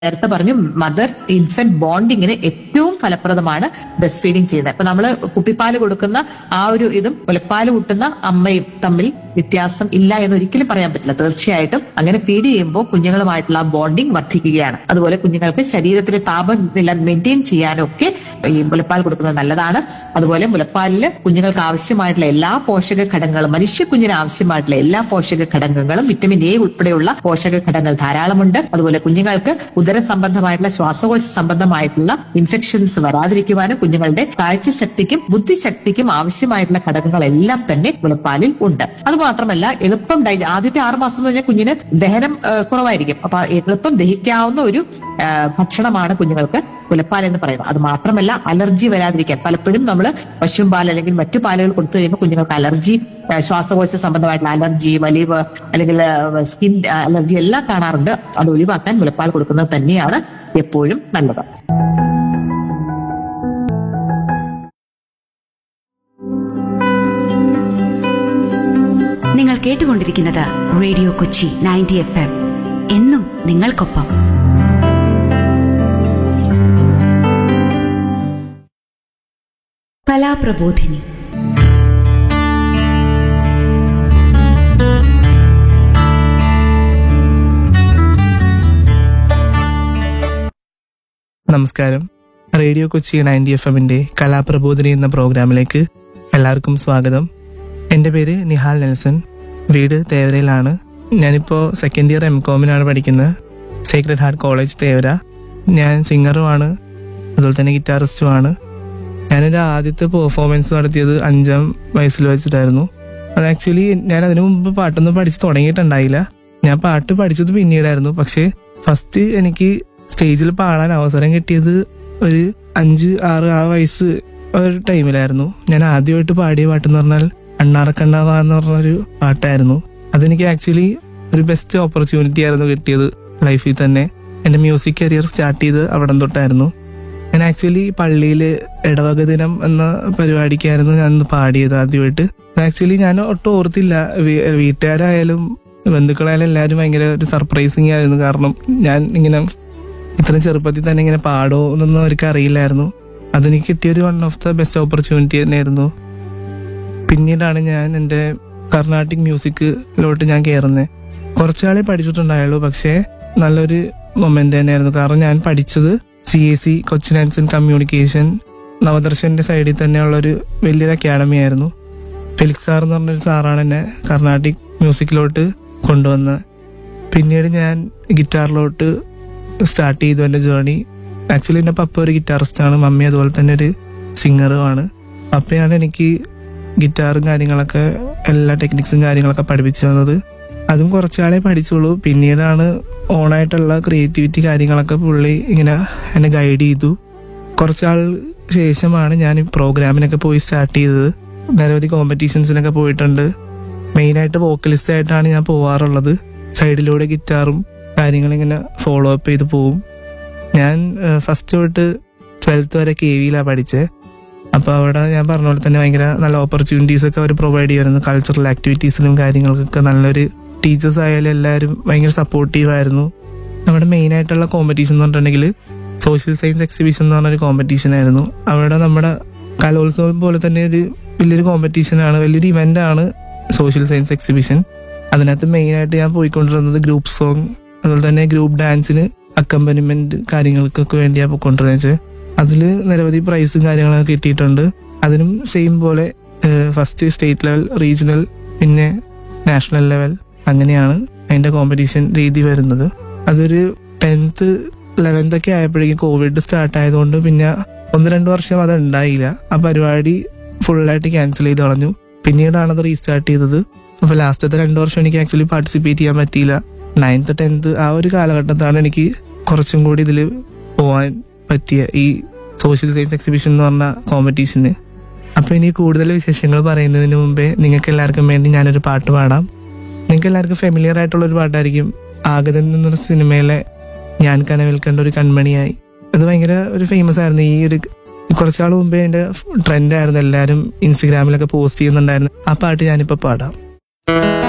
നേരത്തെ പറഞ്ഞു mother infant ബോണ്ടിങ്ങിന് ഏറ്റവും ഫലപ്രദമാണ് ബ്രസ്റ്റ് ഫീഡിങ് ചെയ്യുന്നത് ഇപ്പൊ നമ്മള് കുപ്പിപ്പാല് കൊടുക്കുന്ന ആ ഒരു ഇതും മുലപ്പാല് കൂട്ടുന്ന അമ്മയും തമ്മിൽ വ്യത്യാസം ഇല്ല എന്ന് ഒരിക്കലും പറയാൻ പറ്റില്ല തീർച്ചയായിട്ടും അങ്ങനെ ഫീഡ് ചെയ്യുമ്പോൾ കുഞ്ഞുങ്ങളുമായിട്ടുള്ള ബോണ്ടിങ് വർദ്ധിക്കുകയാണ് അതുപോലെ കുഞ്ഞുങ്ങൾക്ക് ശരീരത്തിലെ താപനില മെയിൻറ്റെയിൻ ചെയ്യാനൊക്കെ ഈ മുലപ്പാൽ കൊടുക്കുന്നത് നല്ലതാണ് അതുപോലെ മുലപ്പാലില് കുഞ്ഞുങ്ങൾക്ക് ആവശ്യമായിട്ടുള്ള എല്ലാ പോഷക ഘടകങ്ങളും മനുഷ്യ കുഞ്ഞിന് ആവശ്യമായിട്ടുള്ള എല്ലാ പോഷക ഘടകങ്ങളും വിറ്റമിൻ എ ഉൾപ്പെടെയുള്ള പോഷക ഘടകങ്ങൾ ധാരാളമുണ്ട് അതുപോലെ കുഞ്ഞുങ്ങൾക്ക് ഉദര സംബന്ധമായിട്ടുള്ള ശ്വാസകോശ സംബന്ധമായിട്ടുള്ള ഇൻഫെക്ഷൻസ് വരാതിരിക്കുവാനും കുഞ്ഞുങ്ങളുടെ കാഴ്ചശക്തിക്കും ബുദ്ധിശക്തിക്കും ആവശ്യമായിട്ടുള്ള ഘടകങ്ങളെല്ലാം തന്നെ മുലപ്പാലിൽ ഉണ്ട് അതുമാത്രമല്ല എളുപ്പം ഡൈ ആദ്യത്തെ ആറ് മാസം എന്ന് പറഞ്ഞാൽ കുഞ്ഞിന് ദഹനം ആ, കുറവായിരിക്കും അപ്പൊ എളുപ്പം ദഹിക്കാവുന്ന ഒരു ആ, ഭക്ഷണമാണ് കുഞ്ഞുങ്ങൾക്ക് മുലപ്പാൽ എന്ന് പറയുന്നത് അത് മാത്രമല്ല അലർജി വരാതിരിക്കാൻ പലപ്പോഴും നമ്മൾ പശുവും പാൽ അല്ലെങ്കിൽ മറ്റു പാലുകൾ കൊടുത്തു കഴിയുമ്പോൾ കുഞ്ഞുങ്ങൾക്ക് അലർജി ആ, ശ്വാസകോശ സംബന്ധമായിട്ടുള്ള അലർജി വലിവ് അല്ലെങ്കിൽ സ്കിൻ അലർജി എല്ലാം കാണാറുണ്ട് അത് ഒഴിവാക്കാൻ മുലപ്പാൽ കൊടുക്കുന്നത് തന്നെയാണ് എപ്പോഴും നല്ലത് നിങ്ങൾ കേട്ടുകൊണ്ടിരിക്കുന്നത് radio Kochi ninety F M എന്നും നിങ്ങൾക്കൊപ്പം കലാപ്രബോധിനി നമസ്കാരം റേഡിയോ കൊച്ചി നയൻറ്റി എഫ് എമ്മിന്റെ കലാപ്രബോധിനി എന്ന പ്രോഗ്രാമിലേക്ക് എല്ലാവർക്കും സ്വാഗതം എൻ്റെ പേര് നിഹാൽ നെൽസൺ വീട് തേവരയിലാണ് ഞാനിപ്പോൾ സെക്കൻഡ് ഇയർ എം കോമിനാണ് പഠിക്കുന്നത് സീക്രട്ട് ഹാർട്ട് കോളേജ് തേവര ഞാൻ സിംഗറുമാണ് അതുപോലെ തന്നെ ഗിറ്റാറിസ്റ്റുമാണ് ഞാനൊരു ആദ്യത്തെ പെർഫോമൻസ് നടത്തിയത് അഞ്ചാം വയസ്സിൽ വെച്ചിട്ടായിരുന്നു അത് ആക്ച്വലി ഞാൻ അതിനു മുമ്പ് പാട്ടൊന്നും പഠിച്ച് തുടങ്ങിയിട്ടുണ്ടായില്ല ഞാൻ പാട്ട് പഠിച്ചത് പിന്നീടായിരുന്നു പക്ഷേ ഫസ്റ്റ് എനിക്ക് സ്റ്റേജിൽ പാടാൻ അവസരം കിട്ടിയത് ഒരു അഞ്ച് ആറ് ആ വയസ്സ് ഒരു ടൈമിലായിരുന്നു ഞാൻ ആദ്യമായിട്ട് പാടിയ പാട്ടെന്ന് പറഞ്ഞാൽ അണ്ണാറക്കണ്ണാവ എന്ന് പറഞ്ഞൊരു പാട്ടായിരുന്നു അതെനിക്ക് ആക്ച്വലി ഒരു ബെസ്റ്റ് ഓപ്പർച്യൂണിറ്റി ആയിരുന്നു കിട്ടിയത് ലൈഫിൽ തന്നെ എന്റെ മ്യൂസിക് കരിയർ സ്റ്റാർട്ട് ചെയ്ത് അവിടെ തൊട്ടായിരുന്നു ഞാൻ ആക്ച്വലി പള്ളിയിൽ ഇടവക ദിനം എന്ന പരിപാടിക്കായിരുന്നു ഞാൻ അന്ന് പാടിയത് ആദ്യമായിട്ട് ആക്ച്വലി ഞാൻ ഒട്ടും ഓർത്തില്ല വീ- വീട്ടുകാരായാലും ബന്ധുക്കളായാലും എല്ലാവരും ഭയങ്കര ഒരു സർപ്രൈസിങ് ആയിരുന്നു കാരണം ഞാൻ ഇങ്ങനെ ഇത്രയും ചെറുപ്പത്തിൽ തന്നെ ഇങ്ങനെ പാടോ എന്നൊന്നും അവർക്ക് അറിയില്ലായിരുന്നു അതെനിക്ക് കിട്ടിയൊരു one of the best opportunity തന്നെയായിരുന്നു പിന്നീടാണ് ഞാൻ എൻ്റെ കർണാട്ടിക് മ്യൂസിക്കിലോട്ട് ഞാൻ കയറുന്നത് കുറച്ചാളെ പഠിച്ചിട്ടുണ്ടായുള്ളൂ പക്ഷേ നല്ലൊരു മൊമെന്റ് തന്നെയായിരുന്നു കാരണം ഞാൻ പഠിച്ചത് C A C Cochin arts and communication നവദർശന്റെ സൈഡിൽ തന്നെയുള്ള ഒരു വലിയൊരു അക്കാഡമി ആയിരുന്നു ഫെലിക്സ് സാർ എന്ന് പറഞ്ഞൊരു സാറാണ് എന്നെ കർണാട്ടിക് മ്യൂസിക്കിലോട്ട് കൊണ്ടുവന്നത് പിന്നീട് ഞാൻ ഗിറ്റാറിലോട്ട് സ്റ്റാർട്ട് ചെയ്തു എൻ്റെ ജേർണി ആക്ച്വലി എൻ്റെ പപ്പ ഒരു ഗിറ്റാറിസ്റ്റാണ് മമ്മി അതുപോലെ തന്നെ ഒരു സിംഗറുമാണ് പപ്പയാണ് എനിക്ക് ഗിറ്റാറും കാര്യങ്ങളൊക്കെ എല്ലാ ടെക്നിക്സും കാര്യങ്ങളൊക്കെ പഠിപ്പിച്ചു തന്നത് അതും കുറച്ചാളെ പഠിച്ചുള്ളൂ പിന്നീടാണ് ഓണായിട്ടുള്ള ക്രിയേറ്റിവിറ്റി കാര്യങ്ങളൊക്കെ പുള്ളി ഇങ്ങനെ എന്നെ ഗൈഡ് ചെയ്തു കുറച്ചാൾ ശേഷമാണ് ഞാൻ ഈ പ്രോഗ്രാമിനൊക്കെ പോയി സ്റ്റാർട്ട് ചെയ്തത് നിരവധി കോമ്പറ്റീഷൻസിനൊക്കെ പോയിട്ടുണ്ട് മെയിനായിട്ട് വോക്കലിസ്റ്റ് ആയിട്ടാണ് ഞാൻ പോവാറുള്ളത് സൈഡിലൂടെ ഗിറ്റാറും കാര്യങ്ങളിങ്ങനെ ഫോളോ അപ്പ് ചെയ്ത് പോവും ഞാൻ ഫസ്റ്റ് തൊട്ട് ട്വൽത്ത് വരെ കെ വിയിലാണ് പഠിച്ചത് അപ്പോൾ അവിടെ ഞാൻ പറഞ്ഞ പോലെ തന്നെ ഭയങ്കര നല്ല ഓപ്പർച്യൂണിറ്റീസ് ഒക്കെ അവർ പ്രൊവൈഡ് ചെയ്യുമായിരുന്നു കൾച്ചറൽ ആക്ടിവിറ്റീസിലും കാര്യങ്ങൾക്കൊക്കെ നല്ലൊരു ടീച്ചേഴ്സ് ആയാലും എല്ലാവരും ഭയങ്കര സപ്പോർട്ടീവ് ആയിരുന്നു നമ്മുടെ മെയിൻ ആയിട്ടുള്ള കോമ്പറ്റീഷൻ എന്ന് പറഞ്ഞിട്ടുണ്ടെങ്കിൽ സോഷ്യൽ സയൻസ് എക്സിബിഷൻ എന്ന് പറഞ്ഞൊരു കോമ്പറ്റീഷൻ ആയിരുന്നു അവിടെ നമ്മുടെ കലോത്സവം പോലെ തന്നെ ഒരു വലിയൊരു കോമ്പറ്റീഷനാണ് വലിയൊരു ഇവന്റ് ആണ് സോഷ്യൽ സയൻസ് എക്സിബിഷൻ അതിനകത്ത് മെയിൻ ആയിട്ട് ഞാൻ പോയിക്കൊണ്ടിരുന്നത് ഗ്രൂപ്പ് സോങ് അതുപോലെ തന്നെ ഗ്രൂപ്പ് ഡാൻസിന് അക്കമ്പനിമെന്റ് കാര്യങ്ങൾക്കൊക്കെ വേണ്ടിയാണ് പോയിക്കൊണ്ടിരുന്നത് അതിൽ നിരവധി പ്രൈസും കാര്യങ്ങളൊക്കെ കിട്ടിയിട്ടുണ്ട് അതിനും സെയിം പോലെ ഫസ്റ്റ് സ്റ്റേറ്റ് ലെവൽ റീജിയണൽ പിന്നെ നാഷണൽ ലെവൽ അങ്ങനെയാണ് അതിന്റെ കോമ്പറ്റീഷൻ രീതി വരുന്നത് അതൊരു ടെൻത്ത് ലെവൻത്ത് ഒക്കെ ആയപ്പോഴേക്കും കോവിഡ് സ്റ്റാർട്ട് ആയതുകൊണ്ട് പിന്നെ ഒന്ന് രണ്ട് വർഷം അത് ഉണ്ടായില്ല ആ പരിപാടി ഫുള്ളായിട്ട് ക്യാൻസൽ ചെയ്ത് കളഞ്ഞു പിന്നീടാണ് അത് റീസ്റ്റാർട്ട് ചെയ്തത് അപ്പൊ ലാസ്റ്റത്തെ രണ്ട് വർഷം എനിക്ക് ആക്ച്വലി പാർട്ടിസിപ്പേറ്റ് ചെയ്യാൻ പറ്റിയില്ല നയൻത്ത് ടെൻത്ത് ആ ഒരു കാലഘട്ടത്താണ് എനിക്ക് കുറച്ചും കൂടി ഇതിൽ പോവാൻ പറ്റിയ ഈ സോഷ്യൽ സയൻസ് എക്സിബിഷൻ എന്ന് പറഞ്ഞ കോമ്പറ്റീഷന് അപ്പൊ ഇനി കൂടുതൽ വിശേഷങ്ങൾ പറയുന്നതിന് മുമ്പേ നിങ്ങൾക്ക് എല്ലാവർക്കും വേണ്ടി ഞാനൊരു പാട്ട് പാടാം നിങ്ങൾക്ക് എല്ലാവർക്കും ഫെമിലിയർ ആയിട്ടുള്ള ഒരു പാട്ടായിരിക്കും ആഗതൻ എന്നൊരു സിനിമയിലെ ഞാൻ കനവിൽ കണ്ട ഒരു കൺമണിയായി അത് ഭയങ്കര ഒരു ഫേമസ് ആയിരുന്നു ഈ ഒരു കുറച്ചാൾ മുമ്പേ അതിന്റെ ട്രെൻഡ് ആയിരുന്നു എല്ലാവരും ഇൻസ്റ്റഗ്രാമിലൊക്കെ പോസ്റ്റ് ചെയ്യുന്നുണ്ടായിരുന്നു ആ പാട്ട് ഞാനിപ്പോ പാടാം